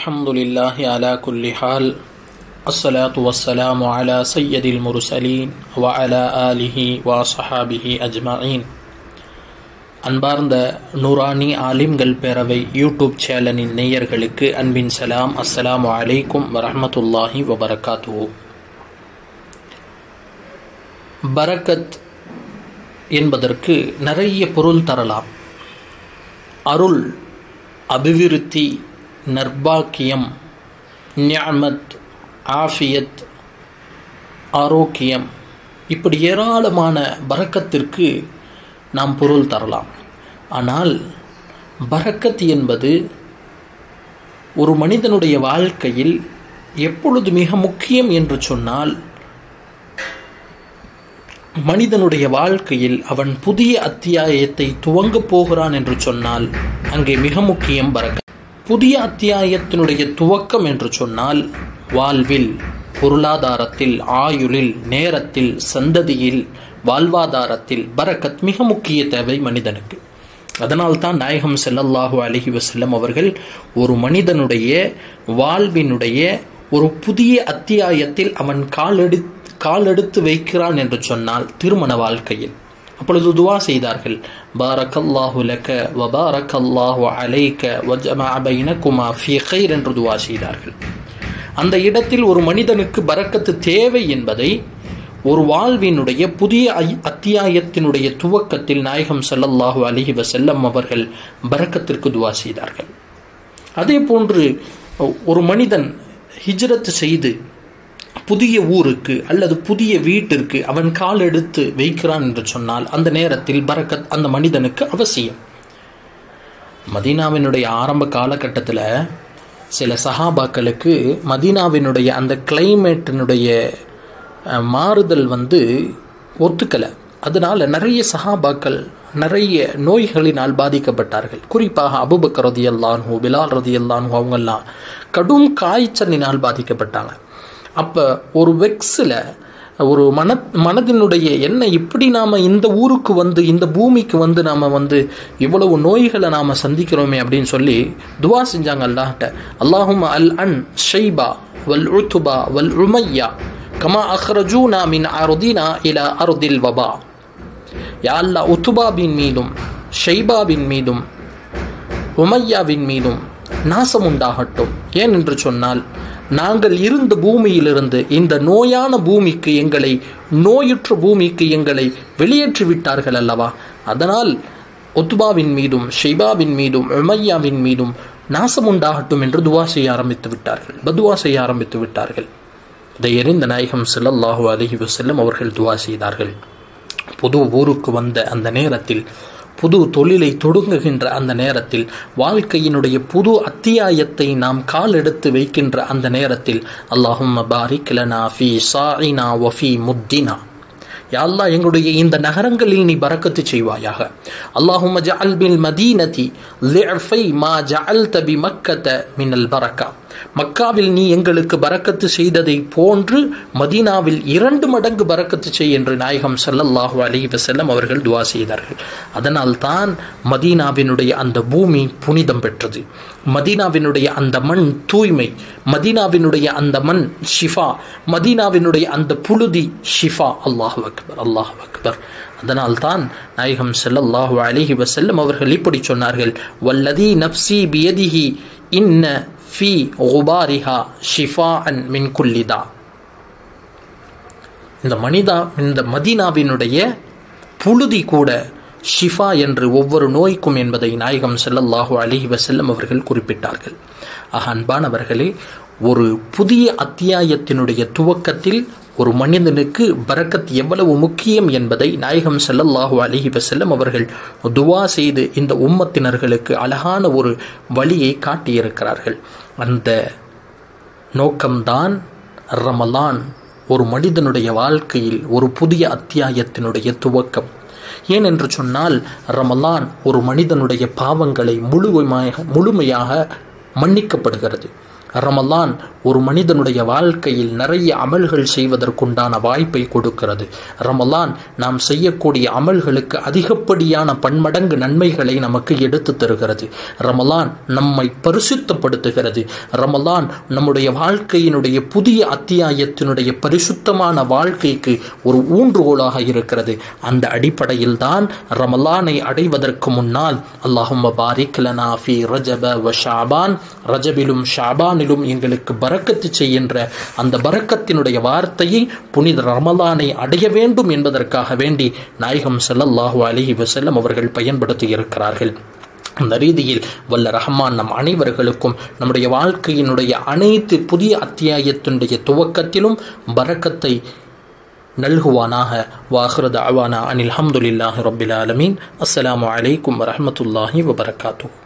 الحمد لله على كل حال الصلاة والسلام على سيد المرسلين وعلى آله وصحابه أجمعين அன்பார்ந்த நூரானி ஆலிம்கள் பேரவை யூடியூப் சேனலின் நேயர்களுக்கு அன்பின் சலாம் அஸ்ஸலாமு அலைக்கும் வரஹமத்துல்லாஹி வபரகாத்துஹு பரக்கத் என்பதற்கு நிறைய பொருள் தரலாம் அருள் அபிவிருத்தி நர்பாக்கியம் ஞாமத் ஆஃபியத் ஆரோக்கியம் இப்படி ஏராளமான பரக்கத்திற்கு நாம் பொருள் தரலாம் ஆனால் பரக்கத் என்பது ஒரு மனிதனுடைய வாழ்க்கையில் எப்பொழுது மிக முக்கியம் என்று சொன்னால் மனிதனுடைய வாழ்க்கையில் அவன் புதிய அத்தியாயத்தை துவங்கப் போகிறான் என்று சொன்னால் அங்கே மிக முக்கியம் பரக்கத் புதிய அத்தியாயத்தினுடைய துவக்கம் என்று சொன்னால் வாழ்வில் பொருளாதாரத்தில் ஆயுளில் நேரத்தில் சந்ததியில் வாழ்வாதாரத்தில் பரக்கத் மிக முக்கிய தேவை மனிதனுக்கு அதனால்தான் நாயகம் செல்லல்லாஹு அலஹி வசல்லம் அவர்கள் ஒரு மனிதனுடைய வாழ்வினுடைய ஒரு புதிய அத்தியாயத்தில் அவன் காலெடு காலெடுத்து வைக்கிறான் என்று சொன்னால் திருமண வாழ்க்கையில் அப்பொழுது துவா செய்தார்கள் பாரக்கல்லாஹு லக்க வபாரக்கல்லாஹு அலைக்க வஜமா பைனகுமா ஃபி கைர் என்று துவா செய்தார்கள் அந்த இடத்தில் ஒரு மனிதனுக்கு பரக்கத்து தேவை என்பதை ஒரு வாழ்வினுடைய புதிய அத்தியாயத்தினுடைய துவக்கத்தில் நாயகம் சல்லல்லாஹு அலிஹி வசல்லம் அவர்கள் பரக்கத்திற்கு துவா செய்தார்கள் அதே போன்று ஒரு மனிதன் ஹிஜ்ரத் செய்து புதிய ஊருக்கு அல்லது புதிய வீட்டிற்கு அவன் கால் எடுத்து வைக்கிறான் என்று சொன்னால் அந்த நேரத்தில் பரக்கத் அந்த மனிதனுக்கு அவசியம் மதீனாவினுடைய ஆரம்ப காலகட்டத்தில் சில சஹாபாக்களுக்கு மதீனாவினுடைய அந்த கிளைமேட்டினுடைய மாறுதல் வந்து ஒத்துக்கலை அதனால் நிறைய சஹாபாக்கள் நிறைய நோய்களினால் பாதிக்கப்பட்டார்கள் குறிப்பாக அபுபக்கர் ரதி அல்லான்ஹூ பிலால் ரதி அல்லான்ஹூ அவங்கெல்லாம் கடும் காய்ச்சலினால் பாதிக்கப்பட்டாங்க அப்போ ஒரு வெக்ஸில் ஒரு மன மனதினுடைய என்ன இப்படி நாம் இந்த ஊருக்கு வந்து இந்த பூமிக்கு வந்து நாம் வந்து இவ்வளவு நோய்களை நாம் சந்திக்கிறோமே அப்படின்னு சொல்லி துவா செஞ்சாங்க அல்லாஹ்ட்ட அல்லாஹும் அல் அன் ஷைபா வல் உத்துபா வல் உமையா கமா அஹ்ரஜூனா மின் அருதினா இல அருதில் வபா யா அல்லா உத்துபாவின் மீதும் ஷைபாவின் மீதும் உமையாவின் மீதும் நாசம் உண்டாகட்டும் ஏன் என்று சொன்னால் நாங்கள் இருந்த பூமியிலிருந்து இந்த நோயான பூமிக்கு எங்களை நோயுற்ற பூமிக்கு எங்களை வெளியேற்றி விட்டார்கள் அல்லவா அதனால் ஒத்துபாவின் மீதும் ஷைபாவின் மீதும் உமையாவின் மீதும் நாசம் உண்டாகட்டும் என்று துவா செய்ய ஆரம்பித்து விட்டார்கள் பதுவா செய்ய ஆரம்பித்து விட்டார்கள் இதை எறிந்த நாயகம் செல்லல்லாஹு அலஹி வசல்லம் அவர்கள் துவா செய்தார்கள் புது ஊருக்கு வந்த அந்த நேரத்தில் புது தொழிலை தொடங்குகின்ற அந்த நேரத்தில் வாழ்க்கையினுடைய புது அத்தியாயத்தை நாம் கால் எடுத்து வைக்கின்ற அந்த நேரத்தில் அல்லாஹும் பாரிக் லனா ஃபி சாயினா வஃபி முத்தினா யாழ்லா எங்களுடைய இந்த நகரங்களில் நீ பறக்கத்து செய்வாயாக அல்லாஹும் ஜஅல் பில் மதீனதி லிஃபை மா ஜஅல்த பி மக்கத மினல் பரக்கா மக்காவில் நீ எங்களுக்கு பறக்கத்து செய்ததை போன்று மதீனாவில் இரண்டு மடங்கு பறக்கத்து செய் என்று நாயகம் சல்லல்லாஹு அலி வசல்லம் அவர்கள் துவா செய்தார்கள் அதனால் தான் மதீனாவினுடைய அந்த பூமி புனிதம் பெற்றது மதீனாவினுடைய அந்த மண் தூய்மை மதீனாவினுடைய அந்த மண் ஷிஃபா மதீனாவினுடைய அந்த புழுதி ஷிஃபா அல்லாஹு அக்பர் அல்லாஹு அக்பர் அதனால் தான் நாயகம் செல்லல்லாஹு அலிஹி வசல்லம் அவர்கள் இப்படி சொன்னார்கள் வல்லதி நப்சி பியதிஹி இன்ன ஃபி குபாரிஹா ஷிஃபா அன் மின் குல்லிதா இந்த மனிதா இந்த மதீனாவினுடைய புழுதி கூட ஷிஃபா என்று ஒவ்வொரு நோய்க்கும் என்பதை நாயகம் செல்லல்லாஹு அலிஹி வசல்லம் அவர்கள் குறிப்பிட்டார்கள் ஆக அன்பானவர்களே ஒரு புதிய அத்தியாயத்தினுடைய துவக்கத்தில் ஒரு மனிதனுக்கு பரக்கத் எவ்வளவு முக்கியம் என்பதை நாயகம் செல்லல்லாஹு அலிஹி வசல்லம் அவர்கள் துவா செய்து இந்த உம்மத்தினர்களுக்கு அழகான ஒரு வழியை காட்டியிருக்கிறார்கள் அந்த நோக்கம்தான் ரமலான் ஒரு மனிதனுடைய வாழ்க்கையில் ஒரு புதிய அத்தியாயத்தினுடைய துவக்கம் ஏன் என்று சொன்னால் ரமலான் ஒரு மனிதனுடைய பாவங்களை முழுமையாக முழுமையாக மன்னிக்கப்படுகிறது ரமலான் ஒரு மனிதனுடைய வாழ்க்கையில் நிறைய அமல்கள் செய்வதற்குண்டான வாய்ப்பை கொடுக்கிறது ரமலான் நாம் செய்யக்கூடிய அமல்களுக்கு அதிகப்படியான பன்மடங்கு நன்மைகளை நமக்கு எடுத்து தருகிறது ரமலான் நம்மை பரிசுத்தப்படுத்துகிறது ரமலான் நம்முடைய வாழ்க்கையினுடைய புதிய அத்தியாயத்தினுடைய பரிசுத்தமான வாழ்க்கைக்கு ஒரு ஊன்றுகோலாக இருக்கிறது அந்த அடிப்படையில் தான் ரமலானை அடைவதற்கு முன்னால் அல்லாஹும் பாரிக் லனா ஃபி ரஜப வ ஷாபான் ரஜபிலும் ஷாபானிலும் எங்களுக்கு பரக்கத்து செய்கின்ற அந்த பரக்கத்தினுடைய வார்த்தையை புனித ரமலானை அடைய வேண்டும் என்பதற்காக வேண்டி நாயகம் ஸல்லல்லாஹு அலைஹி வஸல்லம் அவர்கள் பயன்படுத்தி இருக்கிறார்கள் அந்த ரீதியில் வல்ல ரஹ்மான் நம் அனைவர்களுக்கும் நம்முடைய வாழ்க்கையினுடைய அனைத்து புதிய அத்தியாயத்தினுடைய துவக்கத்திலும் பரக்கத்தை நல்குவானாக வாஹ்ரத் அவானா அனில் ஹம்துலில்லாஹி ரபில் ஆலமீன் அஸ்ஸலாமு அலைக்கும் வரஹமத்துல்லாஹி வபரகாத்து